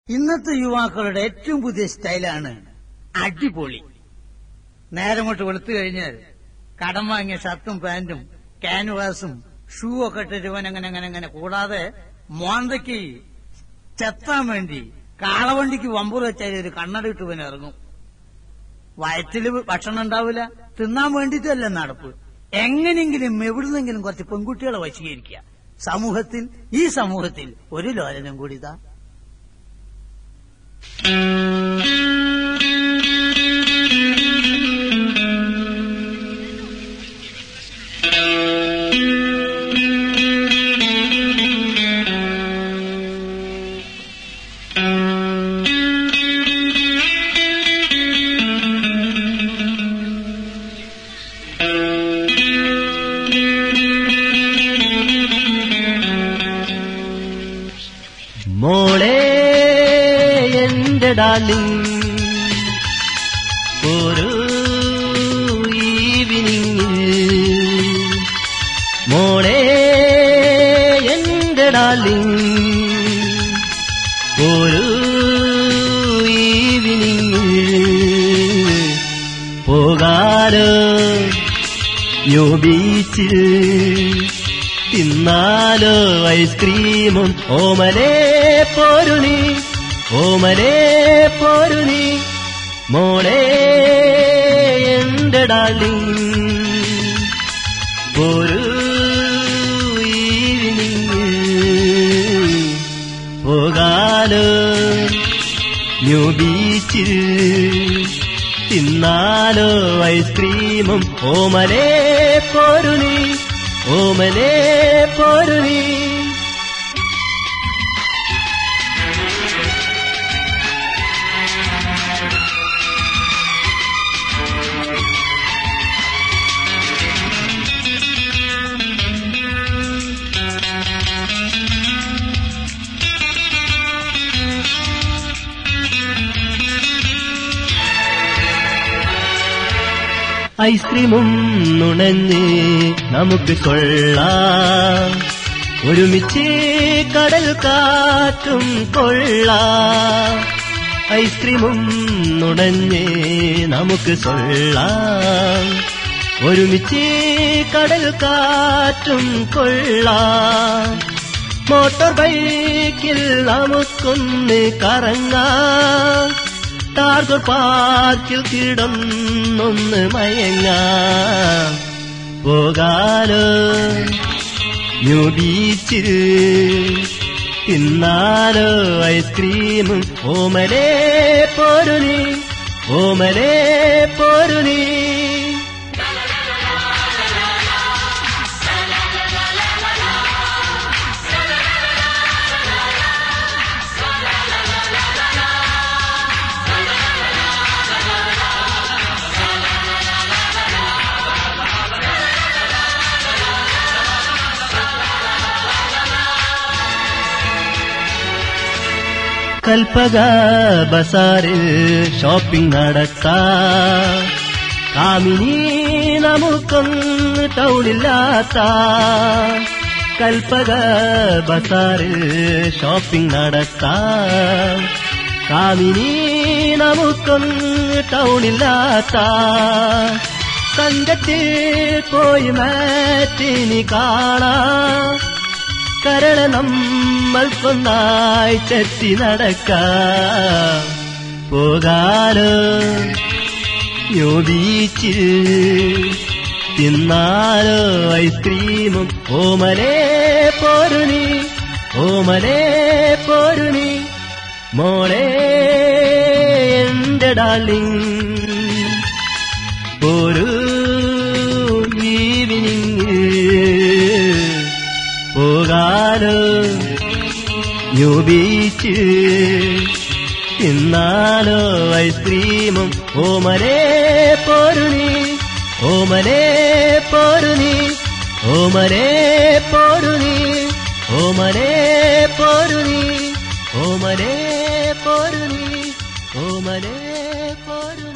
ഇന്നത്തെ യുവാക്കളുടെ ഏറ്റവും പുതിയ സ്റ്റൈലാണ് അടിപൊളി നേരം കൊണ്ട് വെളുത്തു കഴിഞ്ഞാൽ കടം വാങ്ങിയ ഷർട്ടും പാന്റും ക്യാൻവാസും ഷൂ ഒക്കെ ഇട്ടിട്ട് ഇവൻ അങ്ങനെ അങ്ങനെ അങ്ങനെ കൂടാതെ മോന്തയ്ക്ക് ചെത്താൻ വേണ്ടി കാളവണ്ടിക്ക് വമ്പൂർ വെച്ചാൽ ഒരു കണ്ണട ഇട്ട് ഇവൻ ഇറങ്ങും വയറ്റില് ഭക്ഷണം ഉണ്ടാവില്ല തിന്നാൻ വേണ്ടിയിട്ടല്ല നടപ്പ് എങ്ങനെയെങ്കിലും എവിടുന്നെങ്കിലും കുറച്ച് പെൺകുട്ടികളെ വശീകരിക്കുക സമൂഹത്തിൽ ഈ സമൂഹത്തിൽ ഒരു ലോലനം കൂടി ഇതാ മോളെ എന്റെ ഡാർലിംഗ് ഒരു ഈവനിങ്ങിൽ മോളെ എന്റെ ഡാർലിംഗ് ഒരു ഈവനിങ്ങിൽ പോകാലോ ന്യൂ ബീച്ചിൽ തിന്നാലോ ഐസ്ക്രീമും ഓമലേ പോരുണി ഓമലേ പോരുണി മോളെ എന്റെ ഡാർലിംഗ് ഒരു ഈവനിങ്ങിൽ പോകാലോ ന്യൂ ബീച്ചിൽ തിന്നാലോ ഐസ്ക്രീമും ഓമലേ പോരുണി ഓമലേ പോരുണി ഐസ്ക്രീമും നുണഞ്ഞ് നമുക്ക് കൊള്ളാം ഒരുമിച്ച് കടൽ കാറ്റും കൊള്ളാം ഐസ്ക്രീമും നുണഞ്ഞ് നമുക്ക് കൊള്ളാം ഒരുമിച്ച് കടൽ കാറ്റും കൊള്ളാം മോട്ടോർ ബൈക്കിൽ നമുക്കൊന്ന് കറങ്ങാം ടാർഗർ പാർക്കിൽ കിടന്നൊന്ന് മയങ്ങാം പോകാലോ ന്യൂ ബീച്ചിൽ തിന്നാലോ ഐസ്ക്രീമും ഓമലേ പോരുണി ഓമലേ പോരുണി കൽപ്പക ബസാറിൽ ഷോപ്പിംഗ് നടത്താം കാമിനി നമുക്കൊന്ന് ടൗണില്ലാത്ത കൽപ്പക ബസാറിൽ ഷോപ്പിംഗ് നടത്താം കാമിനി നമുക്കൊന്ന് ടൗണില്ലാത്ത സംഘത്തിൽ പോയി മാറ്റിനി കാണാം കരള നമ്മൾക്കൊന്നായി ചെത്തി നടക്കാം പോകാലോ ന്യൂ ബീച്ചിൽ തിന്നാലോ ഐസ്ക്രീമും ഓമലേ പോരുണി ഓമലേ പോരുണി മോളെ എന്റെ ഡാർലിംഗ് ഒരു ഈവനിങ് പോകാലോ ന്യൂ ബീച്ച് തിന്നാലോ ഐസ്ക്രീമും ഓമലേ പോരുണി ഓമലേ പോരുണി ഓമലേ പോരുണി ഓമലേ പോരുണി ഓമലേ പോരുണി ഓമലേ പോരുണി